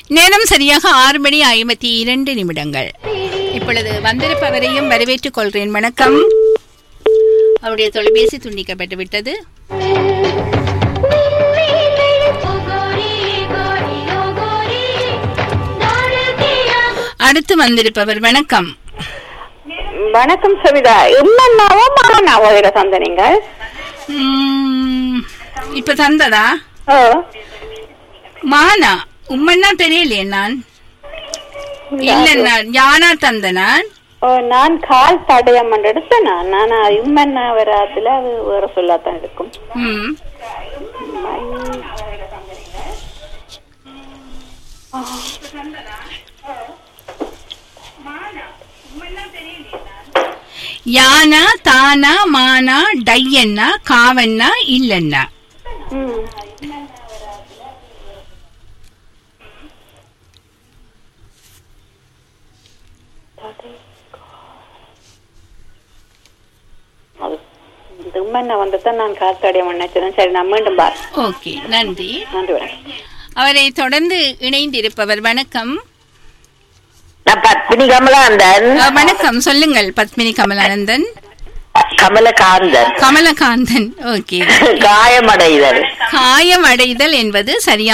நேரம் சரியாக ஆறு மணி ஐம்பத்தி இரண்டு நிமிடங்கள் இப்பொழுது வந்திருப்பவரையும் வரவேற்றுக் கொள்கிறேன் வணக்கம் அவருடைய தொலைபேசி துண்டிக்கப்பட்டு விட்டது அடுத்து வந்திருப்பவர் வணக்கம் வணக்கம் சவிதா எம்மன்னாவோ மகனாவோ இதுல தந்த நீங்க உம், இப்ப தந்ததா ஓ மானா உம்மன்னா தெரியலையே நான் இல்ல நான் யானா தந்த நான் ஓ நான் கால் தடயம் எடுத்தேன் நான் நான் இம்மன்னா வராதுல அது வேற சொல்லாதான் இருக்கும் ம் யானா தானா மானா டையன்னா காவன்னா இல்லன்னா ம். அது இந்த இம்மன்னா வந்ததான் நான் கால் தடயம் நினைச்சேன் சரி நான் மீண்டும் பார் ஓகே நன்றி நன்றி வணக்கம் அவரை தொடர்ந்து இணைந்திருப்பவர் வணக்கம் நான் பத்மினி கமலாந்தன் அஹ், வணக்கம் சொல்லுங்கள் பத்மினி கமலானந்தன் கமலகாந்தன் கமலகாந்தன் ஓகே காயமடைதல் காயம் அடைதல் என்பது சரியான